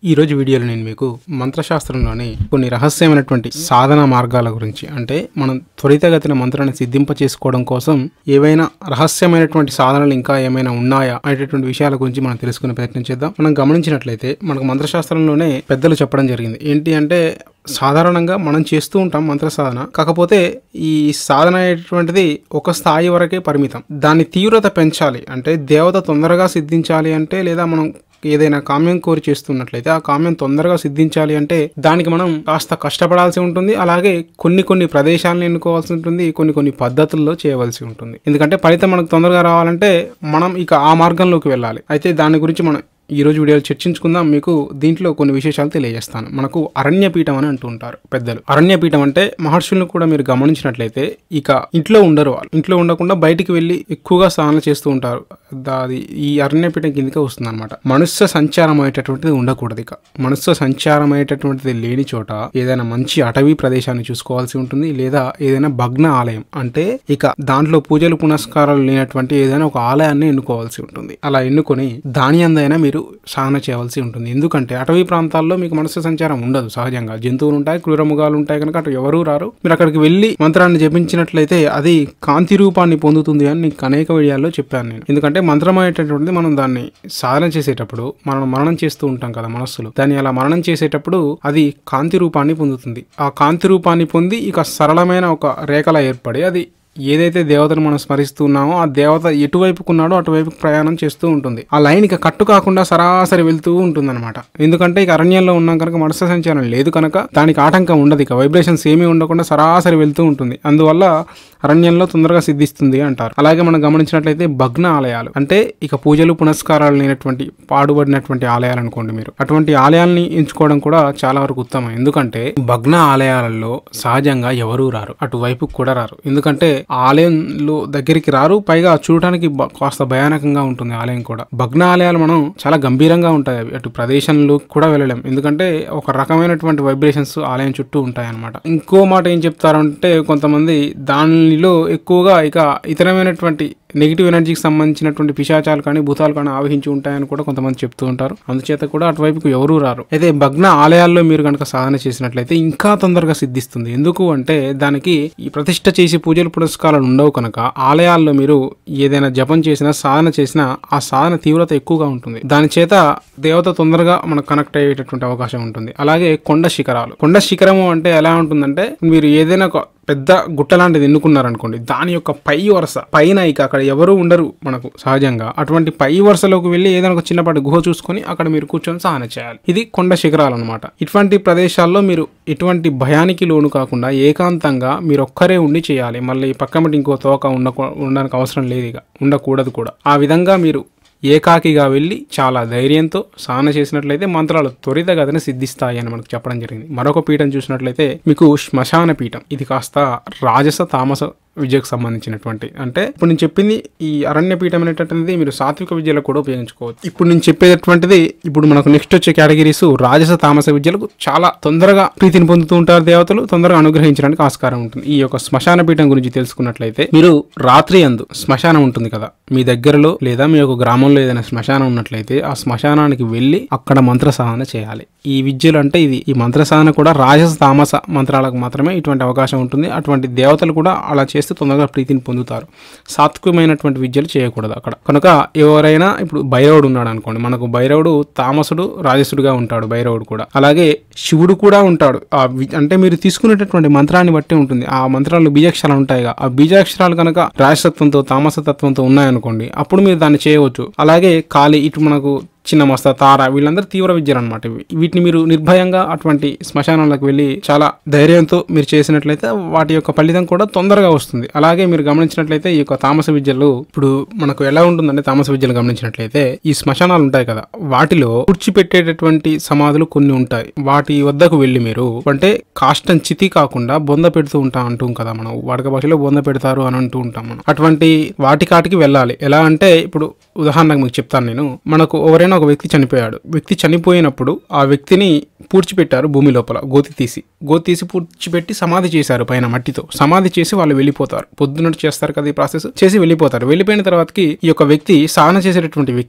ఈ రోజు వీడియోలో నేను మీకు మంత్రశాస్త్రంలోని కొన్ని రహస్యమైనటువంటి సాధన మార్గాల గురించి అంటే మనం త్వరితగతిన మంత్రాన్ని సిద్ధింప చేసుకోవడం కోసం ఏవైనా రహస్యమైనటువంటి సాధనలు ఇంకా ఏమైనా ఉన్నాయా అనేటటువంటి విషయాల గురించి మనం తెలుసుకునే ప్రయత్నం చేద్దాం మనం గమనించినట్లయితే మనకు మంత్రశాస్త్రంలోనే పెద్దలు చెప్పడం జరిగింది ఏంటి అంటే సాధారణంగా మనం చేస్తూ ఉంటాం మంత్ర సాధన కాకపోతే ఈ సాధన అనేటువంటిది ఒక స్థాయి వరకే పరిమితం దాని తీవ్రత పెంచాలి అంటే దేవత తొందరగా సిద్ధించాలి అంటే లేదా మనం ఏదైనా కామ్యం కోరి చేస్తున్నట్లయితే ఆ కామ్యం తొందరగా సిద్ధించాలి అంటే దానికి మనం కాస్త కష్టపడాల్సి ఉంటుంది అలాగే కొన్ని కొన్ని ప్రదేశాలను ఎన్నుకోవాల్సి ఉంటుంది కొన్ని కొన్ని పద్ధతుల్లో చేయవలసి ఉంటుంది ఎందుకంటే ఫలితం మనకు తొందరగా రావాలంటే మనం ఇక ఆ మార్గంలోకి వెళ్ళాలి అయితే దాని గురించి మనం ఈ రోజు వీడియోలో చర్చించుకుందాం మీకు దీంట్లో కొన్ని విశేషాలు తెలియజేస్తాను మనకు అరణ్యపీఠం అని అంటూ ఉంటారు పెద్దలు అరణ్యపీఠం అంటే మహర్షులను కూడా మీరు గమనించినట్లయితే ఇక ఇంట్లో ఉండరు వాళ్ళు ఇంట్లో ఉండకుండా బయటికి వెళ్ళి ఎక్కువగా స్నానాలు చేస్తూ ఉంటారు దా- అది ఈ అరణ్యపీఠం కిందకే వస్తుంది అనమాట మనుష్య సంచారం అయ్యేటటువంటిది ఉండకూడదు ఇక మనుష్య సంచారం అయ్యేటటువంటిది లేని చోట ఏదైనా మంచి అటవీ ప్రదేశాన్ని చూసుకోవాల్సి ఉంటుంది లేదా ఏదైనా భగ్న ఆలయం అంటే ఇక దాంట్లో పూజలు పునస్కారాలు లేనటువంటి ఏదైనా ఒక ఆలయాన్ని ఎన్నుకోవాల్సి ఉంటుంది అలా ఎన్నుకొని దాని అందైనా మీరు సాధన చేయవలసి ఉంటుంది ఎందుకంటే అటవీ ప్రాంతాల్లో మీకు మనసు సంచారం ఉండదు సహజంగా జంతువులు ఉంటాయి క్రూరముగాలు ఉంటాయి కనుక అటు ఎవరూ రారు మీరు అక్కడికి వెళ్ళి మంత్రాన్ని జపించినట్లయితే అది కాంతి రూపాన్ని పొందుతుంది అని నీకు అనేక వీడియోల్లో చెప్పాను నేను ఎందుకంటే మంత్రం అనేటటువంటిది మనం దాన్ని సాధన చేసేటప్పుడు మనం మరణం చేస్తూ ఉంటాం కదా మనస్సులో దాన్ని అలా మరణం చేసేటప్పుడు అది కాంతి రూపాన్ని పొందుతుంది ఆ కాంతి రూపాన్ని పొంది ఇక సరళమైన ఒక రేఖలా ఏర్పడి అది ఏదైతే దేవతను మనం స్మరిస్తున్నామో ఆ దేవత ఎటువైపుకున్నాడో అటువైపు ప్రయాణం చేస్తూ ఉంటుంది ఆ లైన్ ఇక కట్టు కాకుండా సరాసరి వెళ్తూ ఉంటుంది అనమాట ఎందుకంటే ఇక అరణ్యంలో ఉన్నాం కనుక మనస్సు సంచారం లేదు కనుక దానికి ఆటంకం ఉండదు ఇక వైబ్రేషన్స్ ఏమీ ఉండకుండా సరాసరి వెళ్తూ ఉంటుంది అందువల్ల అరణ్యంలో తొందరగా సిద్ధిస్తుంది అంటారు అలాగే మనం గమనించినట్లయితే భగ్న ఆలయాలు అంటే ఇక పూజలు పునస్కారాలు లేనటువంటి పాడుబడినటువంటి ఆలయాలు అనుకోండి మీరు అటువంటి ఆలయాల్ని ఎంచుకోవడం కూడా చాలా వరకు ఉత్తమం ఎందుకంటే భగ్న ఆలయాలలో సహజంగా ఎవరూ రారు అటువైపు కూడా రారు ఎందుకంటే ఆ ఆలయంలో దగ్గరికి రారు పైగా చూడటానికి బ- కాస్త భయానకంగా ఉంటుంది ఆలయం కూడా భగ్న ఆలయాలు మనం చాలా గంభీరంగా ఉంటాయి అవి అటు ప్రదేశంలో కూడా వెళ్ళలేం ఎందుకంటే ఒక రకమైనటువంటి వైబ్రేషన్స్ ఆలయం చుట్టూ ఉంటాయి అన్నమాట ఇంకో మాట ఏం చెప్తారంటే కొంతమంది దానిలో ఎక్కువగా ఇక ఇతరమైనటువంటి నెగిటివ్ ఎనర్జీకి సంబంధించినటువంటి పిశాచాలు కానీ భూతాలు కానీ ఆవహించి ఉంటాయని కూడా కొంతమంది చెప్తూ ఉంటారు అందుచేత కూడా అటువైపుకు ఎవరూ రారు అయితే భగ్న ఆలయాల్లో మీరు కనుక సాధన చేసినట్లయితే ఇంకా తొందరగా సిద్ధిస్తుంది ఎందుకు అంటే దానికి ఈ ప్రతిష్ట చేసి పూజలు పురస్కారాలు ఉండవు కనుక ఆలయాల్లో మీరు ఏదైనా జపం చేసినా సాధన చేసినా ఆ సాధన తీవ్రత ఎక్కువగా ఉంటుంది దాని చేత దేవత తొందరగా మనకు కనెక్ట్ అయ్యేటటువంటి అవకాశం ఉంటుంది అలాగే కొండ శిఖరాలు కొండ శిఖరము అంటే ఎలా ఉంటుందంటే మీరు ఏదైనా ఒక పెద్ద గుట్ట లాంటిది ఎన్నుకున్నారనుకోండి దాని యొక్క పై వరుస పైన ఇక అక్కడ ఎవరు ఉండరు మనకు సహజంగా అటువంటి పై వరుసలోకి వెళ్ళి ఏదైనా ఒక చిన్నపాటి గుహ చూసుకొని అక్కడ మీరు కూర్చొని సాధన చేయాలి ఇది కొండ శిఖరాలు అనమాట ఇటువంటి ప్రదేశాల్లో మీరు ఎటువంటి భయానికి లోను కాకుండా ఏకాంతంగా మీరు ఒక్కరే ఉండి చేయాలి మళ్ళీ పక్కమటి ఇంకో తోక ఉండ ఉండడానికి అవసరం లేదు ఇక ఉండకూడదు కూడా ఆ విధంగా మీరు ఏకాకిగా వెళ్ళి చాలా ధైర్యంతో సాధన చేసినట్లయితే మంత్రాలు త్వరితగతిన సిద్ధిస్తాయి అని మనకు చెప్పడం జరిగింది మరొక పీఠం చూసినట్లయితే మీకు శ్మశాన పీఠం ఇది కాస్త రాజస తామస విద్యకు సంబంధించినటువంటి అంటే ఇప్పుడు నేను చెప్పింది ఈ అరణ్య పీఠం అనేటటువంటిది మీరు సాత్విక విద్యలో కూడా ఉపయోగించుకోవచ్చు ఇప్పుడు నేను చెప్పేటటువంటిది ఇప్పుడు మనకు నెక్స్ట్ వచ్చే కేటగిరీస్ రాజస తామస విద్యలకు చాలా తొందరగా ప్రీతిని పొందుతూ ఉంటారు దేవతలు తొందరగా అనుగ్రహించడానికి ఆస్కారం ఉంటుంది ఈ యొక్క శ్మశాన పీఠం గురించి తెలుసుకున్నట్లయితే మీరు రాత్రి అందు శ్మశానం ఉంటుంది కదా మీ దగ్గరలో లేదా మీ యొక్క గ్రామంలో ఏదైనా శ్మశానం ఉన్నట్లయితే ఆ శ్మశానానికి వెళ్ళి అక్కడ మంత్ర సాధన చేయాలి ఈ విద్యలు అంటే ఇది ఈ మంత్ర సాధన కూడా రాజస తామస మంత్రాలకు మాత్రమే ఇటువంటి అవకాశం ఉంటుంది అటువంటి దేవతలు కూడా అలా చేస్తే తొందరగా ప్రీతిని పొందుతారు సాత్వికమైనటువంటి విద్యలు చేయకూడదు అక్కడ కనుక ఎవరైనా ఇప్పుడు భైరవుడు ఉన్నాడు అనుకోండి మనకు భైరవుడు తామసుడు రాజసుడుగా ఉంటాడు భైరవుడు కూడా అలాగే శివుడు కూడా ఉంటాడు ఆ వి- అంటే మీరు తీసుకునేటటువంటి మంత్రాన్ని బట్టి ఉంటుంది ఆ మంత్రాలు బీజాక్షరాలు ఉంటాయిగా ఆ బీజాక్షరాలు కనుక రాజసత్వంతో తామసతత్వంతో ఉన్నాయనుకోండి అప్పుడు మీరు దాన్ని చేయవచ్చు అలాగే కాళీ ఇటు మనకు చిన్న మస్త తార వీళ్ళందరూ తీవ్ర విద్యలు అనమాట వీటిని మీరు నిర్భయంగా అటువంటి శ్మశానాలకు వెళ్ళి చాలా ధైర్యంతో మీరు చేసినట్లయితే వాటి యొక్క ఫలితం కూడా తొందరగా వస్తుంది అలాగే మీరు గమనించినట్లయితే ఈ యొక్క తామస విద్యలు ఇప్పుడు మనకు ఎలా ఉంటుందంటే తామస విద్యలు గమనించినట్లయితే ఈ శ్మశానాలు ఉంటాయి కదా వాటిలో పూడ్చిపెట్టేటటువంటి సమాధులు కొన్ని ఉంటాయి వాటి వద్దకు వెళ్ళి మీరు అంటే కాష్టం చితి కాకుండా బొంద పెడుతూ ఉంటాం అంటూ కదా మనం వాడక భాషలో బొంద పెడతారు అని అంటూ ఉంటాం మనం అటువంటి వాటి కాటికి వెళ్ళాలి ఎలా అంటే ఇప్పుడు ఉదాహరణకు మీకు చెప్తాను నేను మనకు ఎవరైనా ఒక వ్యక్తి చనిపోయాడు వ్యక్తి చనిపోయినప్పుడు ఆ వ్యక్తిని పూడ్చిపెట్టారు భూమి లోపల గోతి తీసి గోతి తీసి పూడ్చిపెట్టి సమాధి చేశారు పైన మట్టితో సమాధి చేసి వాళ్ళు వెళ్ళిపోతారు పొద్దున్నట్టు చేస్తారు కదా ఈ ప్రాసెస్ చేసి వెళ్ళిపోతారు వెళ్ళిపోయిన తర్వాతకి ఈ యొక్క వ్యక్తి సాధన చేసేటటువంటి వ్యక్తి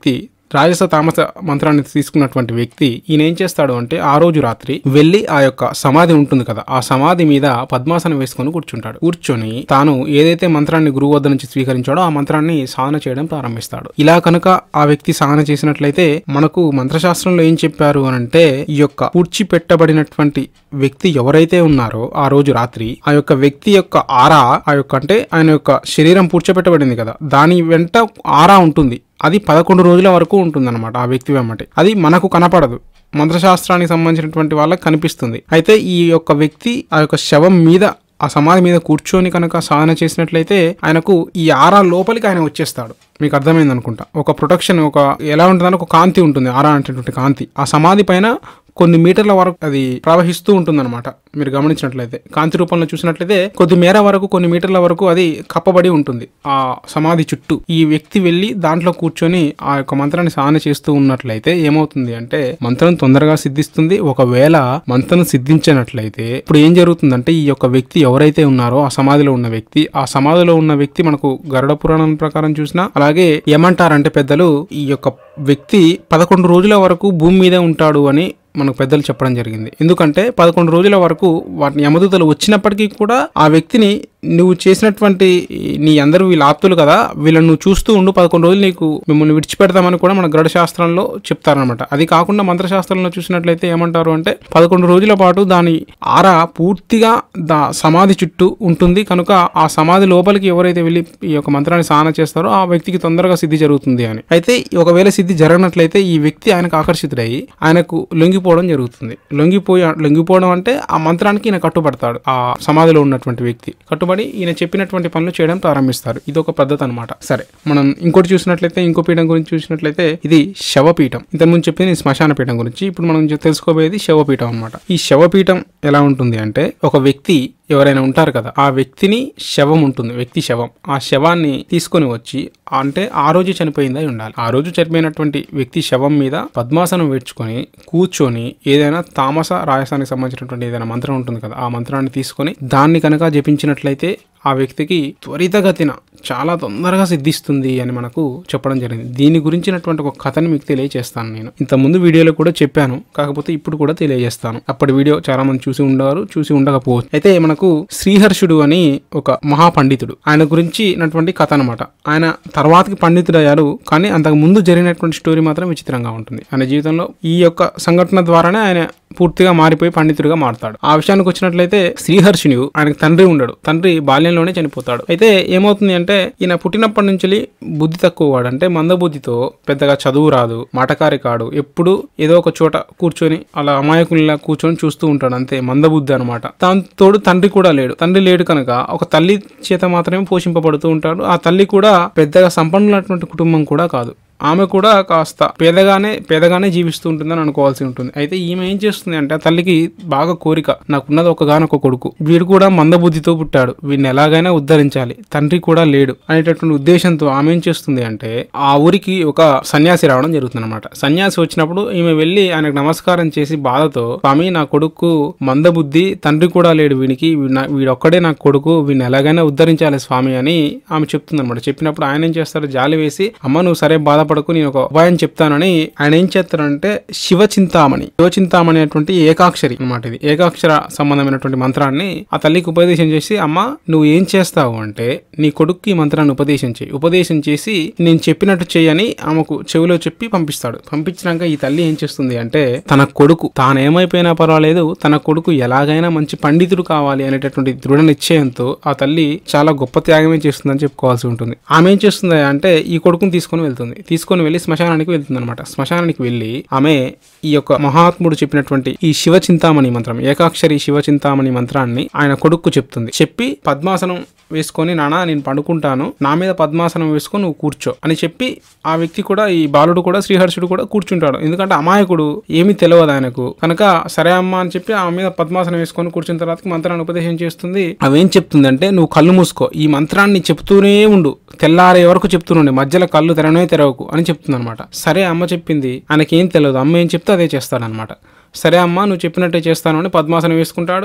రాజస తామస మంత్రాన్ని తీసుకున్నటువంటి వ్యక్తి ఈయన ఏం చేస్తాడు అంటే ఆ రోజు రాత్రి వెళ్ళి ఆ యొక్క సమాధి ఉంటుంది కదా ఆ సమాధి మీద పద్మాసనం వేసుకొని కూర్చుంటాడు కూర్చొని తాను ఏదైతే మంత్రాన్ని గురువు వద్ద నుంచి స్వీకరించాడో ఆ మంత్రాన్ని సాధన చేయడం ప్రారంభిస్తాడు ఇలా కనుక ఆ వ్యక్తి సాధన చేసినట్లయితే మనకు మంత్రశాస్త్రంలో ఏం చెప్పారు అని అంటే ఈ యొక్క పూడ్చిపెట్టబడినటువంటి వ్యక్తి ఎవరైతే ఉన్నారో ఆ రోజు రాత్రి ఆ యొక్క వ్యక్తి యొక్క ఆరా ఆ యొక్క అంటే ఆయన యొక్క శరీరం పూడ్చపెట్టబడింది కదా దాని వెంట ఆరా ఉంటుంది అది పదకొండు రోజుల వరకు ఉంటుందన్నమాట ఆ వ్యక్తి వెంబటి అది మనకు కనపడదు మంత్రశాస్త్రానికి సంబంధించినటువంటి వాళ్ళకి కనిపిస్తుంది అయితే ఈ యొక్క వ్యక్తి ఆ యొక్క శవం మీద ఆ సమాధి మీద కూర్చొని కనుక సాధన చేసినట్లయితే ఆయనకు ఈ ఆరా లోపలికి ఆయన వచ్చేస్తాడు మీకు అర్థమైంది అనుకుంటా ఒక ప్రొటెక్షన్ ఒక ఎలా ఉంటుందని ఒక కాంతి ఉంటుంది ఆరా అనేటటువంటి కాంతి ఆ సమాధి పైన కొన్ని మీటర్ల వరకు అది ప్రవహిస్తూ ఉంటుందన్నమాట మీరు గమనించినట్లయితే కాంతి రూపంలో చూసినట్లయితే కొద్ది మేర వరకు కొన్ని మీటర్ల వరకు అది కప్పబడి ఉంటుంది ఆ సమాధి చుట్టూ ఈ వ్యక్తి వెళ్ళి దాంట్లో కూర్చొని ఆ యొక్క మంత్రాన్ని సాధన చేస్తూ ఉన్నట్లయితే ఏమవుతుంది అంటే మంత్రం తొందరగా సిద్ధిస్తుంది ఒకవేళ మంత్రం సిద్ధించినట్లయితే ఇప్పుడు ఏం జరుగుతుందంటే ఈ యొక్క వ్యక్తి ఎవరైతే ఉన్నారో ఆ సమాధిలో ఉన్న వ్యక్తి ఆ సమాధిలో ఉన్న వ్యక్తి మనకు గరుడ పురాణం ప్రకారం చూసినా అలాగే ఏమంటారంటే పెద్దలు ఈ యొక్క వ్యక్తి పదకొండు రోజుల వరకు భూమి మీదే ఉంటాడు అని మనకు పెద్దలు చెప్పడం జరిగింది ఎందుకంటే పదకొండు రోజుల వరకు వాటిని యమదూతలు వచ్చినప్పటికీ కూడా ఆ వ్యక్తిని నువ్వు చేసినటువంటి నీ అందరూ వీళ్ళ ఆప్తులు కదా వీళ్ళని నువ్వు చూస్తూ ఉండు పదకొండు రోజులు నీకు మిమ్మల్ని విడిచిపెడతామని కూడా మన గరుడ శాస్త్రంలో చెప్తారనమాట అది కాకుండా మంత్రశాస్త్రంలో చూసినట్లయితే ఏమంటారు అంటే పదకొండు రోజుల పాటు దాని ఆర పూర్తిగా దా సమాధి చుట్టూ ఉంటుంది కనుక ఆ సమాధి లోపలికి ఎవరైతే వెళ్ళి ఈ యొక్క మంత్రాన్ని సాధన చేస్తారో ఆ వ్యక్తికి తొందరగా సిద్ధి జరుగుతుంది అని అయితే ఒకవేళ సిద్ధి జరగనట్లయితే ఈ వ్యక్తి ఆయనకు ఆకర్షితుడై ఆయనకు లొంగిపోవడం జరుగుతుంది లొంగిపోయి లొంగిపోవడం అంటే ఆ మంత్రానికి ఈయన కట్టుబడతాడు ఆ సమాధిలో ఉన్నటువంటి వ్యక్తి కట్టుబడి ఈయన చెప్పినటువంటి పనులు చేయడం ప్రారంభిస్తారు ఇది ఒక పద్ధతి అనమాట సరే మనం ఇంకోటి చూసినట్లయితే ఇంకో పీఠం గురించి చూసినట్లయితే ఇది శవపీఠం ఇంతకుముందు చెప్పింది ఈ శ్మశాన పీఠం గురించి ఇప్పుడు మనం తెలుసుకోబోయేది శవపీఠం అనమాట ఈ శవపీఠం ఎలా ఉంటుంది అంటే ఒక వ్యక్తి ఎవరైనా ఉంటారు కదా ఆ వ్యక్తిని శవం ఉంటుంది వ్యక్తి శవం ఆ శవాన్ని తీసుకొని వచ్చి అంటే ఆ రోజు చనిపోయిందై ఉండాలి ఆ రోజు చనిపోయినటువంటి వ్యక్తి శవం మీద పద్మాసనం వేర్చుకొని కూర్చొని ఏదైనా తామస రాయసానికి సంబంధించినటువంటి ఏదైనా మంత్రం ఉంటుంది కదా ఆ మంత్రాన్ని తీసుకొని దాన్ని కనుక జపించినట్లయితే ఆ వ్యక్తికి త్వరితగతిన చాలా తొందరగా సిద్ధిస్తుంది అని మనకు చెప్పడం జరిగింది దీని గురించినటువంటి ఒక కథని మీకు తెలియజేస్తాను నేను ఇంత ముందు వీడియోలో కూడా చెప్పాను కాకపోతే ఇప్పుడు కూడా తెలియజేస్తాను అప్పటి వీడియో చాలా మంది చూసి ఉండవారు చూసి ఉండకపోవచ్చు అయితే మనకు శ్రీహర్షుడు అని ఒక మహాపండితుడు ఆయన గురించి నటువంటి కథ అనమాట ఆయన తర్వాతకి పండితుడయ్యారు కానీ అంతకు ముందు జరిగినటువంటి స్టోరీ మాత్రం విచిత్రంగా ఉంటుంది ఆయన జీవితంలో ఈ యొక్క సంఘటన ద్వారానే ఆయన పూర్తిగా మారిపోయి పండితుడిగా మారుతాడు ఆ విషయానికి వచ్చినట్లయితే శ్రీహర్షుని ఆయనకు తండ్రి ఉండడు తండ్రి బాల్యంలోనే చనిపోతాడు అయితే ఏమవుతుంది అంటే ఈయన పుట్టినప్పటి నుంచి బుద్ధి తక్కువ వాడు అంటే మందబుద్ధితో పెద్దగా చదువు రాదు మాటకారి కాడు ఎప్పుడు ఏదో ఒక చోట కూర్చొని అలా అమాయకుల్లా కూర్చొని చూస్తూ ఉంటాడు అంతే మందబుద్ధి అనమాట దాని తోడు తండ్రి కూడా లేడు తండ్రి లేడు కనుక ఒక తల్లి చేత మాత్రమే పోషింపబడుతూ ఉంటాడు ఆ తల్లి కూడా పెద్దగా సంపన్నులైనటువంటి కుటుంబం కూడా కాదు ఆమె కూడా కాస్త పేదగానే పేదగానే జీవిస్తూ ఉంటుందని అనుకోవాల్సి ఉంటుంది అయితే ఈమె ఏం చేస్తుంది అంటే ఆ తల్లికి బాగా కోరిక నాకున్నది ఒకగానొక కొడుకు వీడు కూడా మందబుద్ధితో పుట్టాడు వీడిని ఎలాగైనా ఉద్ధరించాలి తండ్రి కూడా లేడు అనేటటువంటి ఉద్దేశంతో ఆమె ఏం చేస్తుంది అంటే ఆ ఊరికి ఒక సన్యాసి రావడం జరుగుతుంది అనమాట సన్యాసి వచ్చినప్పుడు ఈమె వెళ్ళి ఆయనకు నమస్కారం చేసి బాధతో స్వామి నా కొడుకు మందబుద్ధి తండ్రి కూడా లేడు వీనికి వీడు- వీడొక్కడే నా కొడుకు వీడిని ఎలాగైనా ఉద్ధరించాలి స్వామి అని ఆమె చెప్తుంది అనమాట చెప్పినప్పుడు ఆయన ఏం చేస్తాడు జాలి వేసి అమ్మ నువ్వు సరే బాధపడకు నేను ఒక ఉపాయం చెప్తానని ఆయన ఏం చేస్తాడంటే శివ చింతామణి శివ చింతామణి అనేటువంటి ఏకాక్షరి అనమాట ఇది ఏకాక్షర సంబంధమైనటువంటి మంత్రాన్ని ఆ తల్లికి ఉపదేశం చేసి అమ్మ నువ్వు ఏం చేస్తావు అంటే నీ కొడుక్కి ఈ మంత్రాన్ని ఉపదేశం చేయి ఉపదేశం చేసి నేను చెప్పినట్టు చేయని ఆమెకు చెవిలో చెప్పి పంపిస్తాడు పంపించినాక ఈ తల్లి ఏం చేస్తుంది అంటే తన కొడుకు తాను ఏమైపోయినా పర్వాలేదు తన కొడుకు ఎలాగైనా మంచి పండితుడు కావాలి అనేటటువంటి దృఢ నిశ్చయంతో ఆ తల్లి చాలా గొప్ప త్యాగమే చేస్తుందని చెప్పుకోవాల్సి ఉంటుంది ఆమె ఏం చేస్తుంది అంటే ఈ కొడుకుని తీసుకొని వెళ్తుంది తీసుకొని వెళ్ళి శ్మశానానికి వెళ్తుంది అనమాట శ్మశానానికి వెళ్ళి ఆమె ఈ యొక్క మహాత్ముడు చెప్పినటువంటి ఈ శివ చింతామణి మంత్రం ఏకాక్షరి శివ చింతామణి మంత్రాన్ని ఆయన కొడుకు చెప్తుంది చెప్పి పద్మాసనం వేసుకొని నానా నేను పండుకుంటాను నా మీద పద్మాసనం వేసుకొని నువ్వు కూర్చో అని చెప్పి ఆ వ్యక్తి కూడా ఈ బాలుడు కూడా శ్రీహర్షుడు కూడా కూర్చుంటాడు ఎందుకంటే అమాయకుడు ఏమీ తెలియదు ఆయనకు కనుక సరే అమ్మా అని చెప్పి ఆమె మీద పద్మాసనం వేసుకొని కూర్చున్న తర్వాత మంత్రాన్ని ఉపదేశం చేస్తుంది అవేం చెప్తుందంటే నువ్వు కళ్ళు మూసుకో ఈ మంత్రాన్ని చెప్తూనే ఉండు తెల్లారే వరకు చెప్తూనే మధ్యలో కళ్ళు తెరవనే తెరవకు అని చెప్తుంది అనమాట సరే అమ్మ చెప్పింది ఆయనకేం తెలియదు అమ్మ ఏం చెప్తే అదే చేస్తాడనమాట సరే అమ్మ నువ్వు చెప్పినట్టే చేస్తాను అని పద్మాసనం వేసుకుంటాడు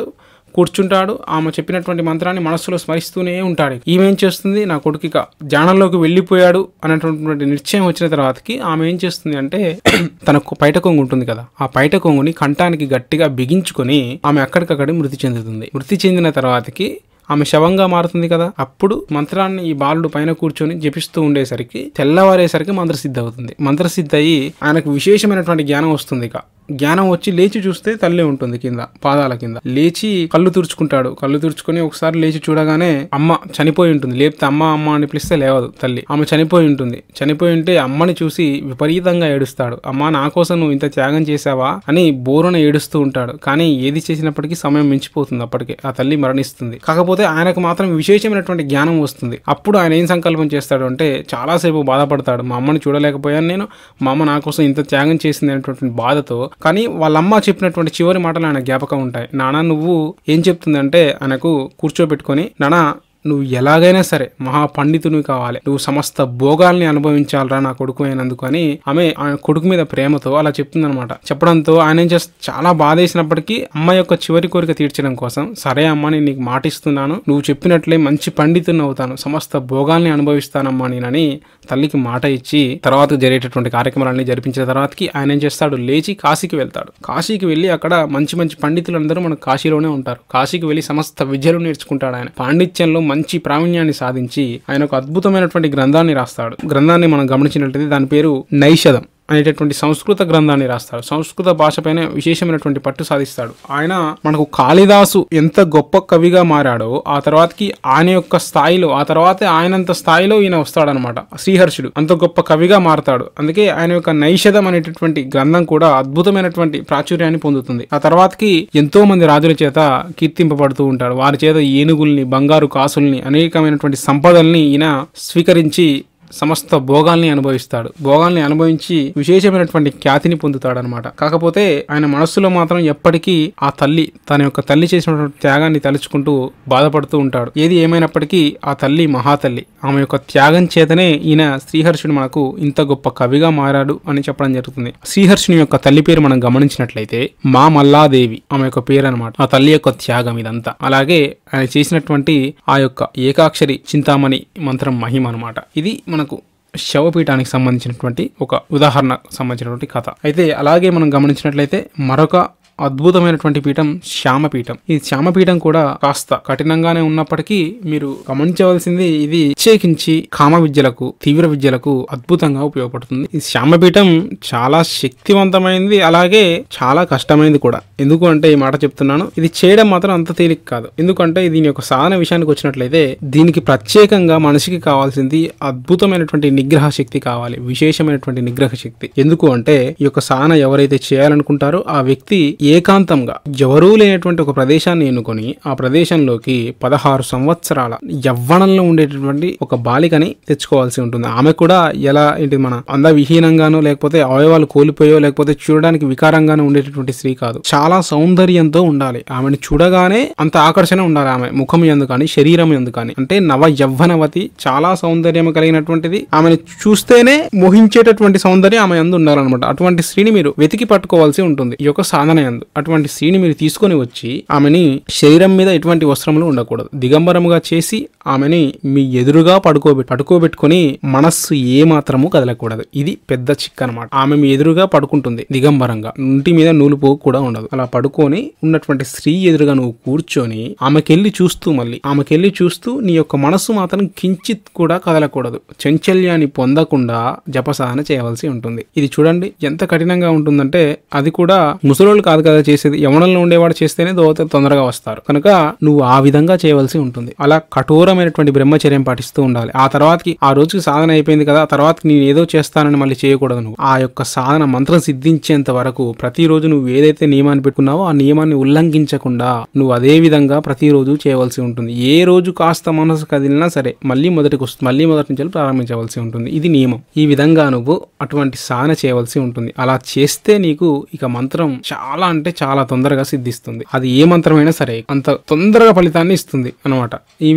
కూర్చుంటాడు ఆమె చెప్పినటువంటి మంత్రాన్ని మనస్సులో స్మరిస్తూనే ఉంటాడు ఈమె ఏం చేస్తుంది నా కొడుకు ఇక ధ్యానంలోకి వెళ్ళిపోయాడు అనేటువంటి నిశ్చయం వచ్చిన తర్వాతకి ఆమె ఏం చేస్తుంది అంటే తన కొ- పైట కొంగు ఉంటుంది కదా ఆ పైట కొంగుని కంఠానికి గట్టిగా బిగించుకొని ఆమె అక్కడికక్కడే మృతి చెందుతుంది మృతి చెందిన తర్వాతకి ఆమె శవంగా మారుతుంది కదా అప్పుడు మంత్రాన్ని ఈ బాలుడు పైన కూర్చొని జపిస్తూ ఉండేసరికి తెల్లవారేసరికి మంత్రసిద్ధి అవుతుంది మంత్రసిద్ధి అయ్యి ఆయనకు విశేషమైనటువంటి జ్ఞానం వస్తుంది ఇక జ్ఞానం వచ్చి లేచి చూస్తే తల్లి ఉంటుంది కింద పాదాల కింద లేచి కళ్ళు తుడుచుకుంటాడు కళ్ళు తుడుచుకొని ఒకసారి లేచి చూడగానే అమ్మ చనిపోయి ఉంటుంది లేపితే అమ్మ అమ్మ అని పిలిస్తే లేవదు తల్లి ఆమె చనిపోయి ఉంటుంది చనిపోయి ఉంటే అమ్మని చూసి విపరీతంగా ఏడుస్తాడు అమ్మ నా కోసం నువ్వు ఇంత త్యాగం చేసావా అని బోరున ఏడుస్తూ ఉంటాడు కానీ ఏది చేసినప్పటికీ సమయం మించిపోతుంది అప్పటికే ఆ తల్లి మరణిస్తుంది కాకపోతే ఆయనకు మాత్రం విశేషమైనటువంటి జ్ఞానం వస్తుంది అప్పుడు ఆయన ఏం సంకల్పం చేస్తాడు అంటే చాలాసేపు బాధపడతాడు మా అమ్మని చూడలేకపోయాను నేను మా అమ్మ నా కోసం ఇంత త్యాగం చేసింది అనేటువంటి బాధతో కానీ వాళ్ళ అమ్మ చెప్పినటువంటి చివరి మాటలు ఆయన జ్ఞాపకం ఉంటాయి నాన్న నువ్వు ఏం చెప్తుందంటే ఆయనకు కూర్చోబెట్టుకొని నాన్న నువ్వు ఎలాగైనా సరే మహా పండితుని కావాలి నువ్వు సమస్త భోగాల్ని అనుభవించాలరా నా కొడుకు అయినందుకు అని ఆమె ఆయన కొడుకు మీద ప్రేమతో అలా చెప్తుందనమాట చెప్పడంతో ఆయన ఏం చేస్త చాలా బాధేసినప్పటికీ అమ్మ యొక్క చివరి కోరిక తీర్చడం కోసం సరే అమ్మ నేను నీకు మాటిస్తున్నాను నువ్వు చెప్పినట్లే మంచి పండితుని అవుతాను సమస్త భోగాల్ని అనుభవిస్తానమ్మా నేనని తల్లికి మాట ఇచ్చి తర్వాత జరిగేటటువంటి కార్యక్రమాలన్నీ జరిపించిన తర్వాతకి ఆయన ఏం చేస్తాడు లేచి కాశీకి వెళ్తాడు కాశీకి వెళ్ళి అక్కడ మంచి మంచి పండితులందరూ మన కాశీలోనే ఉంటారు కాశీకి వెళ్ళి సమస్త విద్యలు నేర్చుకుంటాడు ఆయన పాండిత్యంలో మంచి ప్రావీణ్యాన్ని సాధించి ఆయన ఒక అద్భుతమైనటువంటి గ్రంథాన్ని రాస్తాడు గ్రంథాన్ని మనం గమనించినట్లయితే దాని పేరు నైషధం అనేటటువంటి సంస్కృత గ్రంథాన్ని రాస్తాడు సంస్కృత భాషపైన విశేషమైనటువంటి పట్టు సాధిస్తాడు ఆయన మనకు కాళిదాసు ఎంత గొప్ప కవిగా మారాడో ఆ తర్వాతకి ఆయన యొక్క స్థాయిలో ఆ తర్వాత ఆయనంత స్థాయిలో ఈయన వస్తాడనమాట శ్రీహర్షుడు అంత గొప్ప కవిగా మారతాడు అందుకే ఆయన యొక్క నైషధం అనేటటువంటి గ్రంథం కూడా అద్భుతమైనటువంటి ప్రాచుర్యాన్ని పొందుతుంది ఆ తర్వాతకి ఎంతో మంది రాజుల చేత కీర్తింపబడుతూ ఉంటాడు వారి చేత ఏనుగుల్ని బంగారు కాసుల్ని అనేకమైనటువంటి సంపదల్ని ఈయన స్వీకరించి సమస్త భోగాల్ని అనుభవిస్తాడు భోగాల్ని అనుభవించి విశేషమైనటువంటి ఖ్యాతిని పొందుతాడు అనమాట కాకపోతే ఆయన మనస్సులో మాత్రం ఎప్పటికీ ఆ తల్లి తన యొక్క తల్లి చేసినటువంటి త్యాగాన్ని తలుచుకుంటూ బాధపడుతూ ఉంటాడు ఏది ఏమైనప్పటికీ ఆ తల్లి మహాతల్లి ఆమె యొక్క త్యాగం చేతనే ఈయన శ్రీహర్షుడు మనకు ఇంత గొప్ప కవిగా మారాడు అని చెప్పడం జరుగుతుంది శ్రీహర్షుని యొక్క తల్లి పేరు మనం గమనించినట్లయితే మా మల్లాదేవి ఆమె యొక్క పేరు అనమాట ఆ తల్లి యొక్క త్యాగం ఇదంతా అలాగే ఆయన చేసినటువంటి ఆ యొక్క ఏకాక్షరి చింతామణి మంత్రం మహిమ అనమాట ఇది మనకు శవపీఠానికి సంబంధించినటువంటి ఒక ఉదాహరణ సంబంధించినటువంటి కథ అయితే అలాగే మనం గమనించినట్లయితే మరొక అద్భుతమైనటువంటి పీఠం శ్యామపీఠం ఈ శ్యామపీఠం కూడా కాస్త కఠినంగానే ఉన్నప్పటికీ మీరు గమనించవలసింది ఇది ప్రత్యేకించి కామ విద్యలకు తీవ్ర విద్యలకు అద్భుతంగా ఉపయోగపడుతుంది ఈ శ్యామపీఠం చాలా శక్తివంతమైనది అలాగే చాలా కష్టమైనది కూడా ఎందుకు అంటే ఈ మాట చెప్తున్నాను ఇది చేయడం మాత్రం అంత తేలిక కాదు ఎందుకంటే దీని యొక్క సాధన విషయానికి వచ్చినట్లయితే దీనికి ప్రత్యేకంగా మనిషికి కావాల్సింది అద్భుతమైనటువంటి నిగ్రహ శక్తి కావాలి విశేషమైనటువంటి నిగ్రహ శక్తి ఎందుకు అంటే ఈ యొక్క సాధన ఎవరైతే చేయాలనుకుంటారో ఆ వ్యక్తి ఏకాంతంగా ఎవరూ లేనటువంటి ఒక ప్రదేశాన్ని ఎన్నుకొని ఆ ప్రదేశంలోకి పదహారు సంవత్సరాల యవ్వనంలో ఉండేటటువంటి ఒక బాలికని తెచ్చుకోవాల్సి ఉంటుంది ఆమె కూడా ఎలా ఏంటి మన అందవిహీనంగానో లేకపోతే అవయవాలు కోల్పోయో లేకపోతే చూడడానికి వికారంగానో ఉండేటటువంటి స్త్రీ కాదు చాలా సౌందర్యంతో ఉండాలి ఆమెను చూడగానే అంత ఆకర్షణ ఉండాలి ఆమె ముఖం ఎందు కానీ శరీరం ఎందు కానీ అంటే నవ యవ్వనవతి చాలా సౌందర్యం కలిగినటువంటిది ఆమెను చూస్తేనే మోహించేటటువంటి సౌందర్యం ఆమె ఎందు ఉండాలన్నమాట అటువంటి స్త్రీని మీరు వెతికి పట్టుకోవాల్సి ఉంటుంది ఈ యొక్క సాధన యందు అటువంటి స్త్రీని మీరు తీసుకొని వచ్చి ఆమెని శరీరం మీద ఎటువంటి వస్త్రములు ఉండకూడదు దిగంబరముగా చేసి ఆమెని మీ ఎదురుగా పడుకోబెట్టి పడుకోబెట్టుకొని మనస్సు ఏ మాత్రము కదలకూడదు ఇది పెద్ద చిక్ అనమాట ఆమె మీ ఎదురుగా పడుకుంటుంది దిగంబరంగా ఇంటి మీద నూలు పోగు కూడా ఉండదు అలా పడుకొని ఉన్నటువంటి స్త్రీ ఎదురుగా నువ్వు కూర్చొని ఆమెకెళ్ళి చూస్తూ మళ్ళీ ఆమెకెళ్ళి చూస్తూ నీ యొక్క మనస్సు మాత్రం కించిత్ కూడా కదలకూడదు చంచల్యాన్ని పొందకుండా జపసాధన చేయవలసి ఉంటుంది ఇది చూడండి ఎంత కఠినంగా ఉంటుందంటే అది కూడా ముసలోళ్ళు కాదు కదా చేసేది యవనంలో ఉండేవాడు చేస్తేనే దోత తొందరగా వస్తారు కనుక నువ్వు ఆ విధంగా చేయవలసి ఉంటుంది అలా కఠోరమైనటువంటి బ్రహ్మచర్యం పాటిస్తూ ఉండాలి ఆ తర్వాతకి ఆ రోజుకి సాధన అయిపోయింది కదా ఆ తర్వాత నేను ఏదో చేస్తానని మళ్ళీ చేయకూడదు నువ్వు ఆ యొక్క సాధన మంత్రం సిద్ధించేంత వరకు ప్రతిరోజు నువ్వు ఏదైతే నియమాన్ని పెట్టుకున్నావో ఆ నియమాన్ని ఉల్లంఘించకుండా నువ్వు అదే విధంగా ప్రతిరోజు చేయవలసి ఉంటుంది ఏ రోజు కాస్త మనసు కదిలినా సరే మళ్ళీ మొదటికి వస్తుంది మళ్ళీ మొదటి నుంచి ప్రారంభించవలసి ఉంటుంది ఇది నియమం ఈ విధంగా నువ్వు అటువంటి సాధన చేయవలసి ఉంటుంది అలా చేస్తే నీకు ఇక మంత్రం చాలా అంటే చాలా తొందరగా సిద్ధిస్తుంది అది ఏ మంత్రమైనా సరే అంత తొందరగా ఫలితాన్ని ఇస్తుంది అనమాట ఈ విషయానికి వచ్చి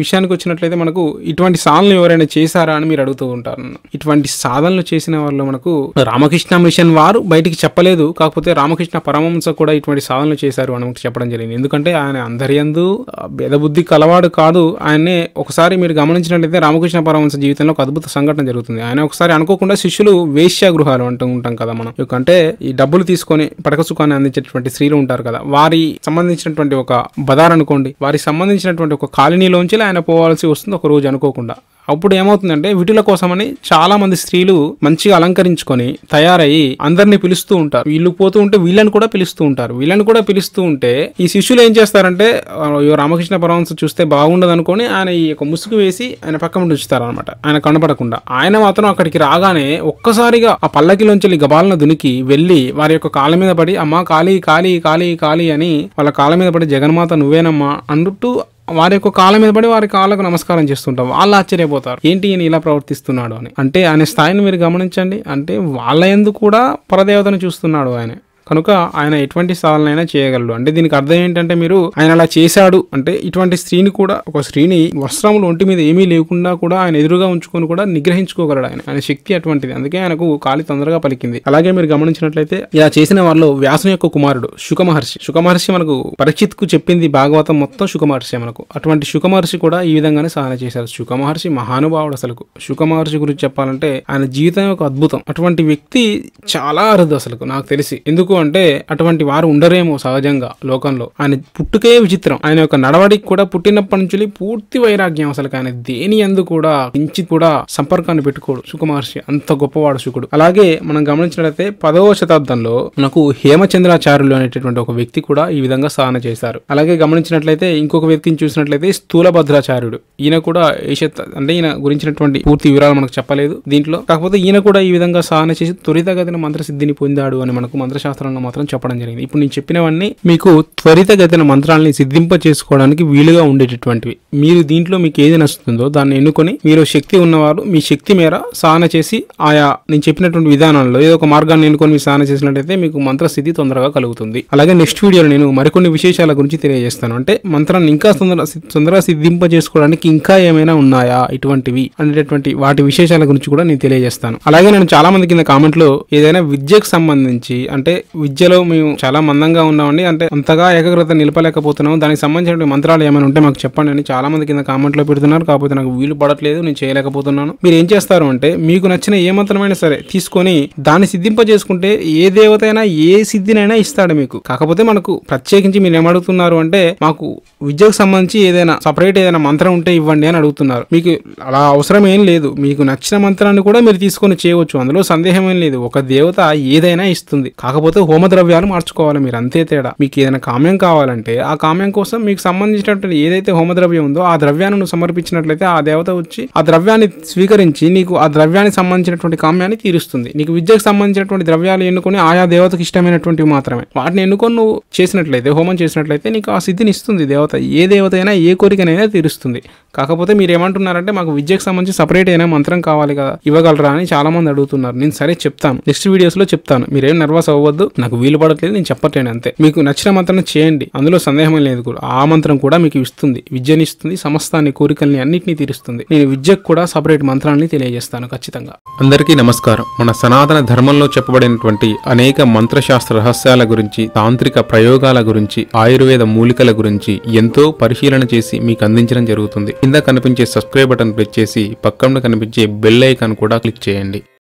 గమనించినట్లయితే మనకు ఇటువంటి సాధనలు ఎవరైనా చేశారా అని మీరు అడుగుతూ ఉంటారు నన్ను. ఇటువంటి సాధనలు చేసిన వాళ్ళు మనకు రామకృష్ణ మిషన్ వారు బయటికి చెప్పలేదు కాకపోతే రామకృష్ణ పరమహంస కూడా ఇటువంటి సాధనలు చేశారు అని మనకు చెప్పడం జరిగింది ఎందుకంటే ఆయన అందరి యందు ఆ, భేదబుద్ధి కలవాడు కాదు ఆయన్నే ఒకసారి మీరు గమనించినట్లయితే రామకృష్ణ పరమహంస జీవితంలో ఒక అద్భుత సంఘటన జరుగుతుంది ఆయన ఒకసారి అనుకోకుండా శిష్యులు వేశ్య గృహాలు అంటూ ఉంటాం కదా మనం ఎందుకంటే ఈ డబ్బులు తీసుకొని పడక సుఖాన్ని అందించేటువంటి స్త్రీలు ఉంటారు కదా వారి సంబంధించినటువంటి ఒక బదార్ అనుకోండి వారికి సంబంధించినటువంటి ఒక కాలనీలోంచి ఆయన పోవాల్సి వస్తుంది ఒక రోజు అనుకోకుండా అప్పుడు ఏమవుతుందంటే వీటిల కోసమని చాలా మంది స్త్రీలు మంచిగా అలంకరించుకొని తయారయ్యి అందరిని పిలుస్తూ ఉంటారు వీళ్ళు పోతూ ఉంటే వీళ్ళని కూడా పిలుస్తూ ఉంటారు వీళ్ళని కూడా పిలుస్తూ ఉంటే ఈ శిష్యులు ఏం చేస్తారంటే ఆ, అయ్యో రామకృష్ణ పరమహంస చూస్తే బాగుండదు అనుకొని ఆయన ఈ యొక్క ముసుగు వేసి ఆయన పక్కన ఉంచుతారు అనమాట ఆయన కనపడకుండా ఆయన మాత్రం అక్కడికి రాగానే ఒక్కసారిగా ఆ పల్లకిలోంచి వెళ్ళి గబాలను దునికి వెళ్ళి వారి యొక్క కాళ్ళ మీద పడి అమ్మా కాళీ కాళీ కాళీ కాళీ అని వాళ్ళ కాళ్ళ మీద పడి జగన్మాత నువ్వేనమ్మా అన్నట్టు వారి యొక్క కాళ్ళ మీద పడి వారి కాళ్ళకు నమస్కారం చేస్తుంటాం వాళ్ళు ఆశ్చర్యపోతారు ఏంటి ఈయన ఇలా ప్రవర్తిస్తున్నాడు అని అంటే ఆయన స్థాయిని మీరు గమనించండి అంటే వాళ్ళ ఎందు కూడా పరదేవతను చూస్తున్నాడు ఆయన కనుక ఆయన ఎటువంటి సాధనైనా చేయగలడు అంటే దీనికి అర్థం ఏంటంటే మీరు ఆయన అలా చేశాడు అంటే ఇటువంటి స్త్రీని కూడా ఒక స్త్రీని వస్త్రములు ఒంటి మీద ఏమీ లేకుండా కూడా ఆయన ఎదురుగా ఉంచుకొని కూడా నిగ్రహించుకోగలడు ఆయన ఆయన శక్తి అటువంటిది అందుకే ఆయనకు కాలి తొందరగా పలికింది అలాగే మీరు గమనించినట్లయితే ఇలా చేసిన వారిలో వ్యాసుని యొక్క కుమారుడు శుక మహర్షి శుక మహర్షి మనకు పరీక్షిత్ కు చెప్పింది భాగవతం మొత్తం శుక మహర్షి మనకు అటువంటి శుక మహర్షి కూడా ఈ విధంగానే సాధన చేశారు శుక మహర్షి మహానుభావుడు అసలు శుక మహర్షి గురించి చెప్పాలంటే ఆయన జీవితం ఒక అద్భుతం అటువంటి వ్యక్తి చాలా అరుదు అసలు నాకు తెలిసి ఎందుకు అంటే అటువంటి వారు ఉండరేమో సహజంగా లోకంలో ఆయన పుట్టుకే విచిత్రం ఆయన యొక్క నడవడికి కూడా పుట్టినప్పటి నుంచి పూర్తి వైరాగ్యం అసలు ఆయన దేని ఎందు కూడా కించిత్ కూడా సంపర్కాన్ని పెట్టుకోడు శుక మహర్షి అంత గొప్పవాడు శుకుడు అలాగే మనం గమనించినట్లయితే పదవ శతాబ్దంలో మనకు హేమచంద్రాచార్యులు అనేటటువంటి ఒక వ్యక్తి కూడా ఈ విధంగా సాధన చేశారు అలాగే గమనించినట్లయితే ఇంకొక వ్యక్తిని చూసినట్లయితే స్థూలభద్రాచార్యుడు ఈయన కూడా ఈ శత అంటే ఈయన గురించినటువంటి పూర్తి వివరాలు మనకు చెప్పలేదు దీంట్లో కాకపోతే ఈయన కూడా ఈ విధంగా సాధన చేసి త్వరితగతిన మంత్రసిద్ధిని పొందాడు అని మనకు మంత్రశాస్త్రంలో మాత్రం చెప్పడం జరిగింది ఇప్పుడు నేను చెప్పినవన్నీ మీకు త్వరితగతిన మంత్రాలని సిద్ధింప చేసుకోవడానికి వీలుగా ఉండేటటువంటివి మీరు దీంట్లో మీకు ఏది నచ్చుతుందో దాన్ని ఎన్నుకొని మీరు శక్తి ఉన్నవారు మీ శక్తి మేర సాధన చేసి ఆయా నేను చెప్పినటువంటి విధానంలో ఏదో ఒక మార్గాన్ని ఎన్నుకొని మీరు సాధన చేసినట్లయితే మీకు మంత్రసిద్ధి తొందరగా కలుగుతుంది అలాగే నెక్స్ట్ వీడియోలో నేను మరికొన్ని విశేషాల గురించి తెలియజేస్తాను అంటే మంత్రాన్ని ఇంకా తొందర తొందరగా సిద్ధింప చేసుకోవడానికి ఇంకా ఏమైనా ఉన్నాయా ఇటువంటివి అనేటటువంటి వాటి విశేషాల గురించి కూడా నేను తెలియజేస్తాను అలాగే నేను చాలా మంది కింద కామెంట్ లో ఏదైనా విద్యకు సంబంధించి అంటే విద్యలో మేము చాలా మందంగా ఉన్నామండి అంటే అంతగా ఏకాగ్రత నిలపలేకపోతున్నాం దానికి సంబంధించిన మంత్రాలు ఏమైనా ఉంటే మాకు చెప్పండి అని చాలా మంది కింద కామెంట్ లో పెడుతున్నారు కాకపోతే నాకు వీలు పడట్లేదు నేను చేయలేకపోతున్నాను మీరు ఏం చేస్తారు అంటే మీకు నచ్చిన ఏ మంత్రమైనా సరే తీసుకొని దాన్ని సిద్ధింప చేసుకుంటే ఏ దేవత అయినా ఏ సిద్ధినైనా ఇస్తాడు మీకు కాకపోతే మనకు ప్రత్యేకించి మీరు ఏమడుగుతున్నారు అంటే మాకు విద్యకు సంబంధించి ఏదైనా సపరేట్ ఏదైనా మంత్రం ఉంటే ఇవ్వండి అని అడుగుతున్నారు మీకు అలా అవసరం ఏం లేదు మీకు నచ్చిన మంత్రాన్ని కూడా మీరు తీసుకొని చేయవచ్చు అందులో సందేహం ఏం లేదు ఒక దేవత ఏదైనా ఇస్తుంది కాకపోతే హోమ ద్రవ్యాలు మార్చుకోవాలి మీరు అంతే తేడా మీకు ఏదైనా కామ్యం కావాలంటే ఆ కామ్యం కోసం మీకు సంబంధించినటువంటి ఏదైతే హోమ ద్రవ్యం ఉందో ఆ ద్రవ్యాన్ని నువ్వు సమర్పించినట్లయితే ఆ దేవత వచ్చి ఆ ద్రవ్యాన్ని స్వీకరించి నీకు ఆ ద్రవ్యానికి సంబంధించినటువంటి కామ్యాన్ని తీరుస్తుంది నీకు విద్యకు సంబంధించినటువంటి ద్రవ్యాలు ఎన్నుకొని ఆయా దేవతకు ఇష్టమైనటువంటివి మాత్రమే వాటిని ఎన్నుకొని నువ్వు చేసినట్లయితే హోమం చేసినట్లయితే నీకు ఆ సిద్ధిని ఇస్తుంది దేవత ఏ దేవత అయినా ఏ కోరికనైనా తీరుస్తుంది కాకపోతే మీరు ఏమంటున్నారంటే మాకు విద్యకు సంబంధించి సపరేట్ అయినా మంత్రం కావాలి కదా ఇవ్వగలరా అని చాలా మంది అడుగుతున్నారు నేను సరే చెప్తాను నెక్స్ట్ వీడియోస్ లో చెప్తాను మీరేం నర్వస్ అవ్వద్దు నాకు వీలు పడట్లేదు నేను చెప్పట్లేను అంతే మీకు నచ్చిన మంత్రం చేయండి అందులో సందేహం లేదు కూడా ఆ మంత్రం కూడా మీకు ఇస్తుంది విద్యని ఇస్తుంది సమస్తాన్ని కోరికల్ని అన్నిటినీ తీరుస్తుంది నేను విద్యకు కూడా సపరేట్ మంత్రాన్ని తెలియజేస్తాను ఖచ్చితంగా అందరికీ నమస్కారం మన సనాతన ధర్మంలో చెప్పబడినటువంటి అనేక మంత్రశాస్త్ర రహస్యాల గురించి తాంత్రిక ప్రయోగాల గురించి ఆయుర్వేద మూలికల గురించి ఎంతో పరిశీలన చేసి మీకు అందించడం జరుగుతుంది కింద కనిపించే సబ్స్క్రైబ్ బటన్ క్లిక్ చేసి పక్కన కనిపించే బెల్ ఐకాన్ కూడా క్లిక్ చేయండి